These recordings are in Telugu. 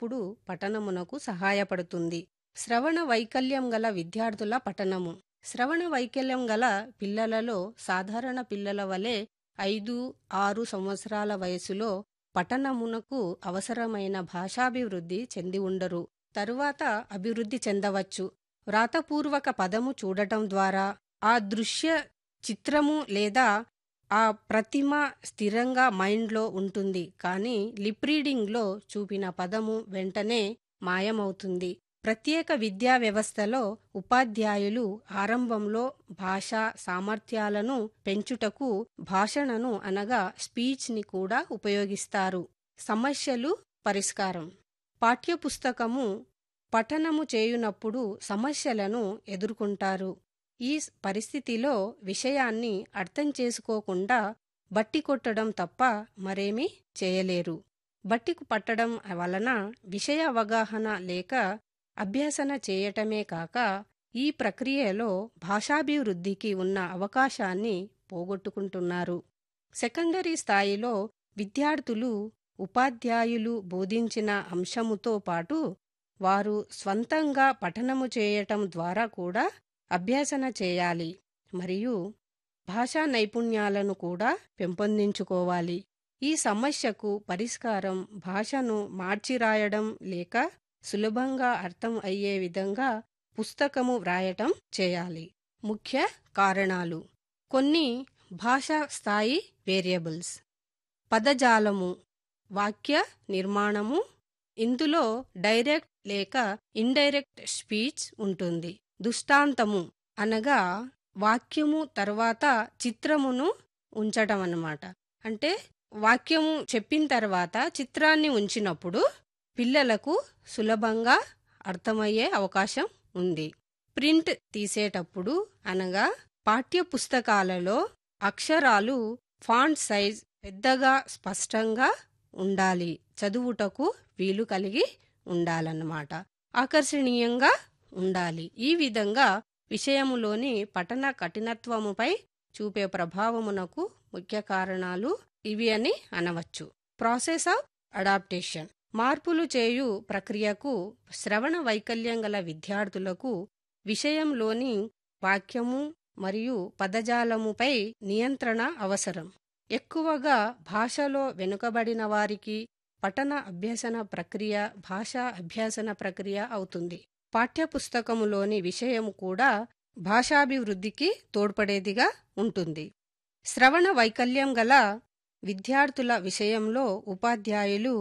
ఎల్లప్పుడూ పఠనమునకు సహాయపడుతుంది శ్రవణ వైకల్యం గల విద్యార్థుల పఠనము శ్రవణ వైకల్యం గల పిల్లలలో సాధారణ పిల్లల వలె ఐదు ఆరు సంవత్సరాల వయసులో పఠనమునకు అవసరమైన భాషాభివృద్ధి చెంది ఉండరు తరువాత అభివృద్ధి చెందవచ్చు వ్రాతపూర్వక పదము చూడటం ద్వారా ఆ దృశ్య చిత్రము లేదా ఆ ప్రతిమ స్థిరంగా మైండ్లో ఉంటుంది కానీ లిప్ రీడింగ్లో చూపిన పదము వెంటనే మాయమవుతుంది ప్రత్యేక విద్యా వ్యవస్థలో ఉపాధ్యాయులు ఆరంభంలో భాషా సామర్థ్యాలను పెంచుటకు భాషణను అనగా స్పీచ్ని కూడా ఉపయోగిస్తారు సమస్యలు పరిష్కారం పాఠ్యపుస్తకము పఠనము చేయునప్పుడు సమస్యలను ఎదుర్కొంటారు ఈ పరిస్థితిలో విషయాన్ని అర్థం చేసుకోకుండా బట్టి కొట్టడం తప్ప మరేమీ చేయలేరు బట్టికు పట్టడం వలన విషయ అవగాహన లేక అభ్యసన చేయటమే కాక ఈ ప్రక్రియలో భాషాభివృద్ధికి ఉన్న అవకాశాన్ని పోగొట్టుకుంటున్నారు సెకండరీ స్థాయిలో విద్యార్థులు ఉపాధ్యాయులు బోధించిన అంశముతో పాటు వారు స్వంతంగా పఠనము చేయటం ద్వారా కూడా అభ్యసన చేయాలి మరియు భాషా నైపుణ్యాలను కూడా పెంపొందించుకోవాలి ఈ సమస్యకు పరిష్కారం భాషను మార్చిరాయడం లేక సులభంగా అర్థం అయ్యే విధంగా పుస్తకము వ్రాయటం చేయాలి ముఖ్య కారణాలు కొన్ని భాషా స్థాయి వేరియబుల్స్ పదజాలము వాక్య నిర్మాణము ఇందులో డైరెక్ట్ లేక ఇండైరెక్ట్ స్పీచ్ ఉంటుంది దుష్టాంతము అనగా వాక్యము తర్వాత చిత్రమును ఉంచటం అన్నమాట అంటే వాక్యము చెప్పిన తర్వాత చిత్రాన్ని ఉంచినప్పుడు పిల్లలకు సులభంగా అర్థమయ్యే అవకాశం ఉంది ప్రింట్ తీసేటప్పుడు అనగా పాఠ్య పుస్తకాలలో అక్షరాలు ఫాంట్ సైజ్ పెద్దగా స్పష్టంగా ఉండాలి చదువుటకు వీలు కలిగి ఉండాలన్నమాట ఆకర్షణీయంగా ఉండాలి ఈ విధంగా విషయములోని పఠన కఠినత్వముపై చూపే ప్రభావమునకు ముఖ్య కారణాలు ఇవి అని అనవచ్చు ప్రాసెస్ ఆఫ్ అడాప్టేషన్ మార్పులు చేయు ప్రక్రియకు శ్రవణ వైకల్యం గల విద్యార్థులకు విషయంలోని వాక్యము మరియు పదజాలముపై నియంత్రణ అవసరం ఎక్కువగా భాషలో వెనుకబడిన వారికి పఠన అభ్యసన ప్రక్రియ భాషా అభ్యసన ప్రక్రియ అవుతుంది పాఠ్యపుస్తకములోని విషయము కూడా భాషాభివృద్ధికి తోడ్పడేదిగా ఉంటుంది శ్రవణ వైకల్యం గల విద్యార్థుల విషయంలో ఉపాధ్యాయులు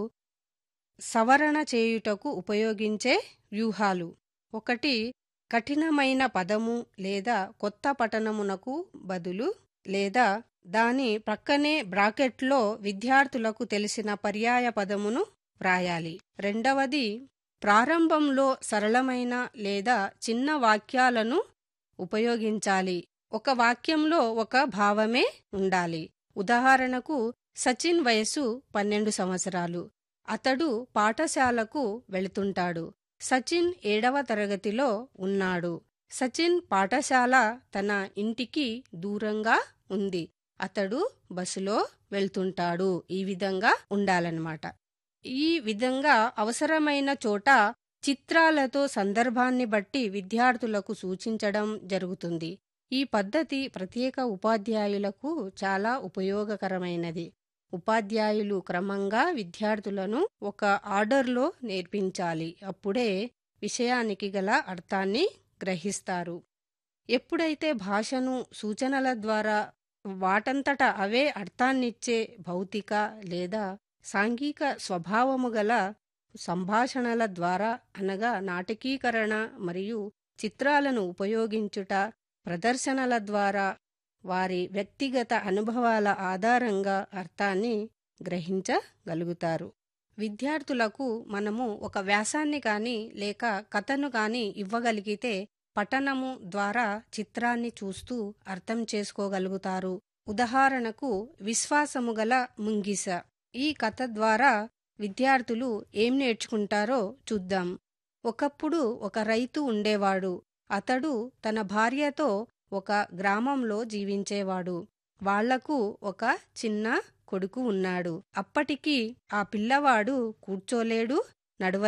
సవరణ చేయుటకు ఉపయోగించే వ్యూహాలు ఒకటి కఠినమైన పదము లేదా కొత్త పఠనమునకు బదులు లేదా దాని ప్రక్కనే బ్రాకెట్లో విద్యార్థులకు తెలిసిన పర్యాయ పదమును వ్రాయాలి రెండవది ప్రారంభంలో సరళమైన లేదా చిన్న వాక్యాలను ఉపయోగించాలి ఒక వాక్యంలో ఒక భావమే ఉండాలి ఉదాహరణకు సచిన్ వయసు పన్నెండు సంవత్సరాలు అతడు పాఠశాలకు వెళుతుంటాడు సచిన్ ఏడవ తరగతిలో ఉన్నాడు సచిన్ పాఠశాల తన ఇంటికి దూరంగా ఉంది అతడు బస్సులో వెళ్తుంటాడు ఈ విధంగా ఉండాలన్నమాట ఈ విధంగా అవసరమైన చోట చిత్రాలతో సందర్భాన్ని బట్టి విద్యార్థులకు సూచించడం జరుగుతుంది ఈ పద్ధతి ప్రత్యేక ఉపాధ్యాయులకు చాలా ఉపయోగకరమైనది ఉపాధ్యాయులు క్రమంగా విద్యార్థులను ఒక ఆర్డర్లో నేర్పించాలి అప్పుడే విషయానికి గల అర్థాన్ని గ్రహిస్తారు ఎప్పుడైతే భాషను సూచనల ద్వారా వాటంతట అవే అర్థాన్నిచ్చే భౌతిక లేదా సాంఘిక స్వభావము గల సంభాషణల ద్వారా అనగా నాటకీకరణ మరియు చిత్రాలను ఉపయోగించుట ప్రదర్శనల ద్వారా వారి వ్యక్తిగత అనుభవాల ఆధారంగా అర్థాన్ని గ్రహించగలుగుతారు విద్యార్థులకు మనము ఒక వ్యాసాన్ని కానీ లేక కథను కానీ ఇవ్వగలిగితే పఠనము ద్వారా చిత్రాన్ని చూస్తూ అర్థం చేసుకోగలుగుతారు ఉదాహరణకు విశ్వాసము గల ముంగిస ఈ కథ ద్వారా విద్యార్థులు ఏం నేర్చుకుంటారో చూద్దాం ఒకప్పుడు ఒక రైతు ఉండేవాడు అతడు తన భార్యతో ఒక గ్రామంలో జీవించేవాడు వాళ్లకు ఒక చిన్న కొడుకు ఉన్నాడు అప్పటికి ఆ పిల్లవాడు కూర్చోలేడు నడవ